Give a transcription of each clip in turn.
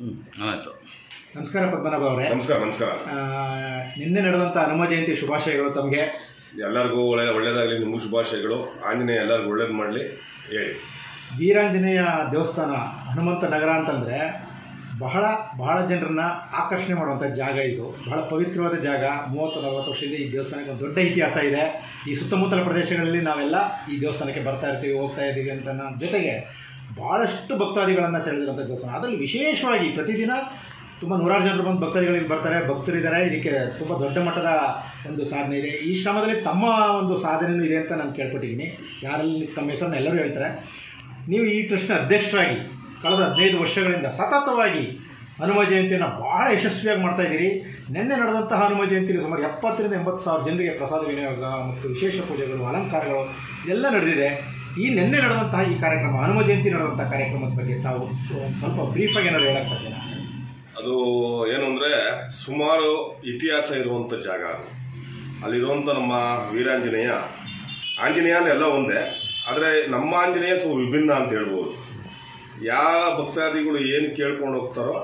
ಹ್ಞೂ ಆಯಿತು ನಮಸ್ಕಾರ ಪದ್ಮನಾಭ ಅವರೇ ನಮಸ್ಕಾರ ನಮಸ್ಕಾರ ಆ, ನಿನ್ನೆ ನಡೆದಂಥ ಹನುಮ ಜಯಂತಿ ಶುಭಾಶಯಗಳು ತಮಗೆ ಎಲ್ಲರಿಗೂ ಒಳ್ಳೆ ಒಳ್ಳೇದಾಗಲಿ ನಿಮಗೂ ಶುಭಾಶಯಗಳು ಆಂಜನೇಯ ಎಲ್ಲರಿಗೂ ಒಳ್ಳೇದು ಮಾಡಲಿ ಹೇಳಿ ವೀರಾಂಜನೇಯ ದೇವಸ್ಥಾನ ಹನುಮಂತ ನಗರ ಅಂತಂದರೆ ಬಹಳ ಬಹಳ ಜನರನ್ನ ಆಕರ್ಷಣೆ ಮಾಡುವಂಥ ಜಾಗ ಇದು ಬಹಳ ಪವಿತ್ರವಾದ ಜಾಗ ಮೂವತ್ತು ನಲವತ್ತು ವರ್ಷದಿಂದ ಈ ದೇವಸ್ಥಾನಕ್ಕೆ ಒಂದು ದೊಡ್ಡ ಇತಿಹಾಸ ಇದೆ ಈ ಸುತ್ತಮುತ್ತಲ ಪ್ರದೇಶಗಳಲ್ಲಿ ನಾವೆಲ್ಲ ಈ ದೇವಸ್ಥಾನಕ್ಕೆ ಬರ್ತಾ ಇರ್ತೀವಿ ಹೋಗ್ತಾ ಇದ್ದೀವಿ ಅಂತ ಅನ್ನೋ ಜೊತೆಗೆ ಭಾಳಷ್ಟು ಭಕ್ತಾದಿಗಳನ್ನು ಸೆಳೆದಿರುವಂಥ ದೇವಸ್ಥಾನ ಅದರಲ್ಲಿ ವಿಶೇಷವಾಗಿ ಪ್ರತಿದಿನ ತುಂಬ ನೂರಾರು ಜನರು ಬಂದು ಭಕ್ತಾದಿಗಳಿಗೆ ಬರ್ತಾರೆ ಭಕ್ತರಿದ್ದಾರೆ ಇದಕ್ಕೆ ತುಂಬ ದೊಡ್ಡ ಮಟ್ಟದ ಒಂದು ಸಾಧನೆ ಇದೆ ಈ ಶ್ರಮದಲ್ಲಿ ತಮ್ಮ ಒಂದು ಸಾಧನೆಯೂ ಇದೆ ಅಂತ ನಾನು ಕೇಳ್ಪಟ್ಟಿದ್ದೀನಿ ಯಾರಲ್ಲಿ ತಮ್ಮ ಹೆಸರನ್ನ ಎಲ್ಲರೂ ಹೇಳ್ತಾರೆ ನೀವು ಈ ಟ್ರಸ್ಟ್ನ ಅಧ್ಯಕ್ಷರಾಗಿ ಕಳೆದ ಹದಿನೈದು ವರ್ಷಗಳಿಂದ ಸತತವಾಗಿ ಹನುಮ ಜಯಂತಿಯನ್ನು ಬಹಳ ಯಶಸ್ವಿಯಾಗಿ ಮಾಡ್ತಾ ಇದ್ದೀರಿ ನಿನ್ನೆ ನಡೆದಂತಹ ಹನುಮ ಜಯಂತಿಯಲ್ಲಿ ಸುಮಾರು ಎಪ್ಪತ್ತರಿಂದ ಎಂಬತ್ತು ಸಾವಿರ ಜನರಿಗೆ ಪ್ರಸಾದ ವಿನಿಯೋಗ ಮತ್ತು ವಿಶೇಷ ಪೂಜೆಗಳು ಅಲಂಕಾರಗಳು ಇದೆಲ್ಲ ನಡೆದಿದೆ ಈ ನಿನ್ನೆ ನಡೆದಂತಹ ಈ ಕಾರ್ಯಕ್ರಮ ಹನುಮ ಜಯಂತಿ ನಡೆದಂತಹ ಕಾರ್ಯಕ್ರಮದ ಬಗ್ಗೆ ತಾವು ಸೊ- ಒಂದು ಸ್ವಲ್ಪ ಬ್ರೀಫಾಗಿ ಏನಾದ್ರು ಹೇಳಕ್ಕೆ ಸಾಧ್ಯನಾ ಅದು ಏನು ಅಂದರೆ ಸುಮಾರು ಇತಿಹಾಸ ಇರುವಂಥ ಜಾಗ ಅದು ಅಲ್ಲಿರುವಂಥ ನಮ್ಮ ವೀರಾಂಜನೇಯ ಆಂಜನೇಯ ಅಂದ್ರೆ ಎಲ್ಲ ಒಂದೇ ಆದರೆ ನಮ್ಮ ಆಂಜನೇಯ ಸ್ವಲ್ಪ ವಿಭಿನ್ನ ಅಂತ ಹೇಳ್ಬೋದು ಯಾವ ಭಕ್ತಾದಿಗಳು ಏನು ಕೇಳ್ಕೊಂಡು ಹೋಗ್ತಾರೋ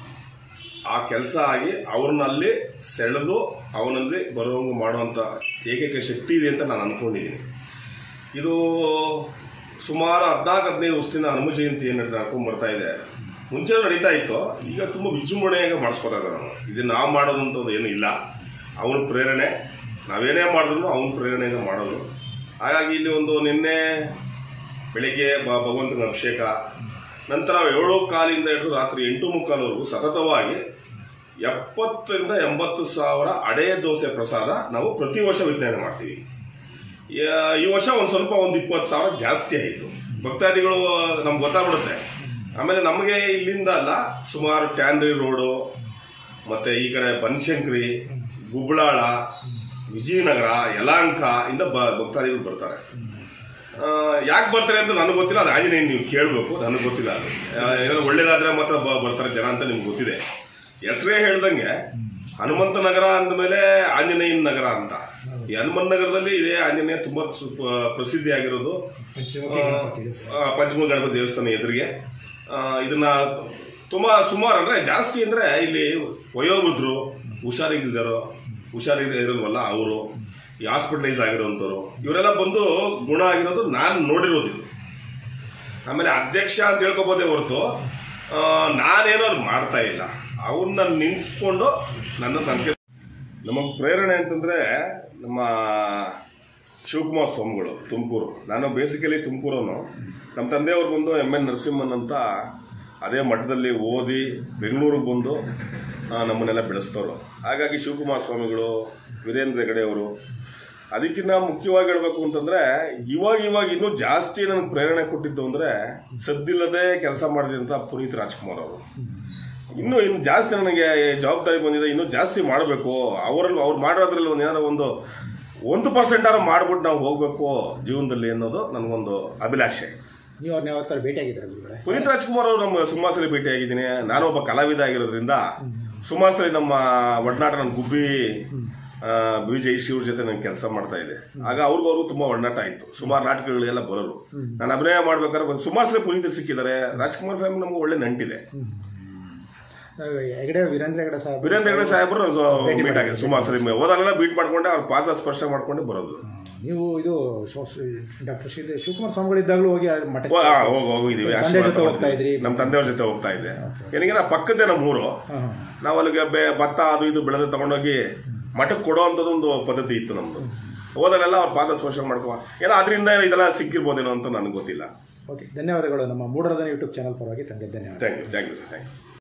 ಆ ಕೆಲಸ ಆಗಿ ಅವ್ರನ್ನಲ್ಲಿ ಸೆಳೆದು ಅವನಲ್ಲಿ ಬರುವಂಗೆ ಮಾಡುವಂಥ ಏಕೈಕ ಶಕ್ತಿ ಇದೆ ಅಂತ ನಾನು ಅಂದ್ಕೊಂಡಿದ್ದೀನಿ ಇದು ಸುಮಾರು ಹದಿನಾಲ್ಕು ಹದಿನೈದು ವರ್ಷದಿಂದ ಹನುಮ ಜಯಂತಿ ಏನು ನಡ್ಕೊಂಡು ಬರ್ತಾ ಇದೆ ಮುಂಚೆ ನಡೀತಾ ಇತ್ತು ಈಗ ತುಂಬ ವಿಜೃಂಭಣೆಯಾಗಿ ಮಾಡಿಸ್ಕೊತಾ ಇದ್ದಾರೆ ನಾವು ಇದು ನಾವು ಮಾಡೋದಂಥದ್ದು ಏನು ಇಲ್ಲ ಅವನ ಪ್ರೇರಣೆ ನಾವೇನೇ ಮಾಡಿದ್ರು ಅವನ ಪ್ರೇರಣೆಯಿಂದ ಮಾಡೋದು ಹಾಗಾಗಿ ಇಲ್ಲಿ ಒಂದು ನಿನ್ನೆ ಬೆಳಿಗ್ಗೆ ಬ ಭಗವಂತನ ಅಭಿಷೇಕ ನಂತರ ಏಳು ಕಾಲಿಂದ ಹಿಡಿದು ರಾತ್ರಿ ಎಂಟು ಮುಕ್ಕಾಲವರೆಗೂ ಸತತವಾಗಿ ಎಪ್ಪತ್ತರಿಂದ ಎಂಬತ್ತು ಸಾವಿರ ಅಡೆ ದೋಸೆ ಪ್ರಸಾದ ನಾವು ಪ್ರತಿ ವರ್ಷ ವಿತರಣೆ ಮಾಡ್ತೀವಿ ಯಾ- ಈ ವರ್ಷ ಒಂದು ಸ್ವಲ್ಪ ಒಂದು ಇಪ್ಪತ್ತು ಸಾವಿರ ಜಾಸ್ತಿ ಆಯಿತು ಭಕ್ತಾದಿಗಳು ನಮ್ಗೆ ಗೊತ್ತಾಗ್ಬಿಡುತ್ತೆ ಆಮೇಲೆ ನಮಗೆ ಇಲ್ಲಿಂದ ಅಲ್ಲ ಸುಮಾರು ಟ್ಯಾನ್ರಿ ರೋಡು ಮತ್ತೆ ಈ ಕಡೆ ಬನಶಂಕರಿ ಗುಬ್ಳಾಳ ವಿಜಯನಗರ ಯಲಾಂಕ ಇಂದ ಬ- ಭಕ್ತಾದಿಗಳು ಬರ್ತಾರೆ ಯಾಕೆ ಬರ್ತಾರೆ ಅಂತ ನನಗೆ ಗೊತ್ತಿಲ್ಲ ಅದು ಆಂಜನೇಯ ನೀವು ಕೇಳಬೇಕು ನನಗೆ ಗೊತ್ತಿಲ್ಲ ಅದು ಆ, ಏನಾದ್ರು ಒಳ್ಳೇದಾದ್ರೆ ಮಾತ್ರ ಬ- ಬರ್ತಾರೆ ಜನ ಅಂತ ನಿಮ್ಗೆ ಗೊತ್ತಿದೆ ಹೆಸರೇ ಹೇಳ್ದಂಗೆ ಹನುಮಂತ ನಗರ ಅಂದಮೇಲೆ ಆಂಜನೇಯನ ನಗರ ಅಂತ ಈ ಹನುಮಂತ ನಗರದಲ್ಲಿ ಇದೇ ಆಂಜನೇಯ ತುಂಬಾ ಸು- ಪ- ಪ್ರಸಿದ್ಧಿಯಾಗಿರೋದು ಪಂಚಮುಖಿ ಗಣಪತಿ ದೇವಸ್ಥಾನ. ಆ, ಪಂಚಮುಖ ಗಣಪತಿ ದೇವಸ್ಥಾನ ಎದುರಿಗೆ ಆ, ಇದನ್ನ ತುಂಬಾ ಸುಮಾರು ಅಂದ್ರೆ ಜಾಸ್ತಿ ಅಂದ್ರೆ ಇಲ್ಲಿ ವಯೋವೃದ್ಧರು ಹುಷಾರಿಲ್ದಿರೋ ಹುಷಾರಿಲ್ಲ ಇರಲ್ವಲ್ಲ ಅವರು ಈ ಹಾಸ್ಪಿಟಲೈಸ್ ಆಗಿರೋಂಥವ್ರು ಇವರೆಲ್ಲ ಬಂದು ಗುಣ ಆಗಿರೋದು ನಾನು ನೋಡಿರೋದು ಇದು ಆಮೇಲೆ ಅಧ್ಯಕ್ಷ ಅಂತ ಹೇಳ್ಕೊಬೋದೇ ಹೊರತು ಆ, ನಾನೇನೋ ಅದು ಮಾಡ್ತಾ ಇಲ್ಲ ಅವ್ರನ್ನ ನಿಂತ್ಕೊಂಡು ನನ್ನ ನನಗೆ ನಮ್ಮ ಪ್ರೇರಣೆ ಅಂತಂದ್ರೆ ನಮ್ಮ ಶಿವಕುಮಾರ್ ಸ್ವಾಮಿಗಳು ತುಮಕೂರು ನಾನು ಬೇಸಿಕಲಿ ತುಮಕೂರವನು ನಮ್ಮ ತಂದೆಯವ್ರು ಬಂದು ಎಮ್ ಎನ್ ನರಸಿಂಹನ್ ಅಂತ ಅದೇ ಮಠದಲ್ಲಿ ಓದಿ ಬೆಂಗಳೂರಿಗೆ ಬಂದು ಆ, ನಮ್ಮನ್ನೆಲ್ಲ ಬೆಳೆಸ್ತವ್ರು ಹಾಗಾಗಿ ಶಿವಕುಮಾರ್ ಸ್ವಾಮಿಗಳು ವೀರೇಂದ್ರ ಹೆಗಡೆ ಅವರು ಅದಕ್ಕಿಂತ ಮುಖ್ಯವಾಗಿ ಹೇಳ್ಬೇಕು ಅಂತಂದ್ರೆ ಇವಾಗ ಇವಾಗ ಇನ್ನೂ ಜಾಸ್ತಿ ನನಗೆ ಪ್ರೇರಣೆ ಕೊಟ್ಟಿದ್ದು ಅಂದ್ರೆ ಸದ್ದಿಲ್ಲದೆ ಕೆಲಸ ಮಾಡಿದಂತ ಪುನೀತ್ ರಾಜ್ಕುಮಾರ್ ಅವರು ಇನ್ನು ಇನ್ನು ಜಾಸ್ತಿ ನನಗೆ ಜವಾಬ್ದಾರಿ ಬಂದಿದೆ ಇನ್ನೂ ಜಾಸ್ತಿ ಮಾಡಬೇಕು ಅವರಲ್ಲಿ ಅವ್ರು ಮಾಡೋದ್ರಲ್ಲಿ ಒಂದು ಏನಾದ್ರು ಒಂದು ಒಂದು ಪರ್ಸೆಂಟ್ ಆದ್ರೂ ಮಾಡ್ಬಿಟ್ಟು ನಾವು ಹೋಗ್ಬೇಕು ಜೀವನದಲ್ಲಿ ಅನ್ನೋದು ನನಗೊಂದು ಅಭಿಲಾಷೆ ನೀವು ಅವ್ರನ್ನ ಯಾವತ್ತಾರ ಭೇಟಿಯಾಗಿದ್ದೀರಾ ಗುರುಗಳೇ ಪುನೀತ್ ರಾಜ್ಕುಮಾರ್ ಅವರು ನಮ್ಮ ಸುಮಾರು ಸಲ ಭೇಟಿಯಾಗಿದ್ದೀನಿ ನಾನು ಒಬ್ಬ ಕಲಾವಿದ ಆಗಿರೋದ್ರಿಂದ ಸುಮಾರು ಸಲ ನಮ್ಮ ಒಡನಾಟ ನನ್ನ ಗುಬ್ಬಿ ಬಿ ಜಯಶಿ ಅವ್ರ ಜೊತೆ ನಾನು ಕೆಲಸ ಮಾಡ್ತಾ ಇದ್ದೆ ಆಗ ಅವ್ರಿಗೂ ಅವರು ತುಂಬಾ ಒಡನಾಟ ಆಯ್ತು ಸುಮಾರು ನಾಟಕಗಳಿಗೆಲ್ಲ ಬರೋರು ನಾನು ಅಭಿನಯ ಮಾಡ್ಬೇಕಾದ್ರೆ ಒಂದು ಸುಮಾರು ಸಲ ಪುನೀತ್ ಸಿಕ್ಕಿದ್ದಾರೆ ರಾಜ್ಕುಮಾರ್ ಫ್ಯಾಮಿಲಿ ನಮ್ಗೆ ಒಳ್ಳೆ ನಂಟಿದೆ ಹೆಗಡೆ ವೀರೇಂದ್ರ ಹೆಗಡೆ ಸಾಹೇಬ್ ವೀರೇಂದ್ರ ಹೆಗಡೆ ಸಾಹೇಬರು ಮೀಟ್ ಆಗಿದೆ ಸುಮಾರು ಸಲ ಹೋದಲ್ಲೆಲ್ಲ ಬೀಟ್ ಮಾಡ್ಕೊಂಡೆ ಅವ್ರ ಪಾದ ಸ್ಪರ್ಶ ಮಾಡ್ಕೊಂಡೆ ಬರೋದು ನೀವು ಇದು ಡಾಕ್ಟರ್ ಶ್ರೀ ಶಿವಕುಮಾರ್ ಸ್ವಾಮಿಗಳಿದ್ದಾಗಲೂ ಹೋಗಿ ಆ ಮಠಕ್ಕೆ ಹೋ- ಆ, ಹೋಗ್ ಹೋಗಿದೀವಿ ತಂದೆ ಆಶೀರ್ವಾದ ಜೊತೆ ಹೋಗ್ತಾ ಇದ್ರಿ ನಮ್ಮ ತಂದೆಯವ್ರ ಜೊತೆ ಹೋಗ್ತಾ ಇದ್ದೆ ಏನಿಗೆ ನಾ ಪಕ್ಕದೇ ನಮ್ಮ ಊರು ಹಾ, ಹಾ. ನಾವು ಅಲ್ಲಿಗೆ ಬೆ- ಭತ್ತ ಅದು ಇದು ಬೆಳೆದು ತಗೊಂಡೋಗಿ ಮಠಕ್ಕೆ ಕೊಡೋ ಅಂಥದ್ದು ಒಂದು ಪದ್ಧತಿ ಇತ್ತು ನಮ್ದು ಹೋದಲ್ಲೆಲ್ಲ ಅವ್ರ ಪಾದ ಸ್ಪರ್ಶ ಮಾಡ್ಕೊ ಏನೋ ಅದರಿಂದ ಇದೆಲ್ಲ ಸಿಕ್ಕಿರ್ಬೋದೇನೋ ಅಂತ ನನಗೆ ಗೊತ್ತಿಲ್ಲ ಓಕೆ ಧನ್ಯವಾದಗಳು ನಮ್ಮ ಮೂಡರದ ಯೂಟ್ಯೂಬ್ ಚಾನಲ್ ಪರವಾಗಿ ತಮಗೆ ಧನ್ಯವಾದ thank you thank you sir thank you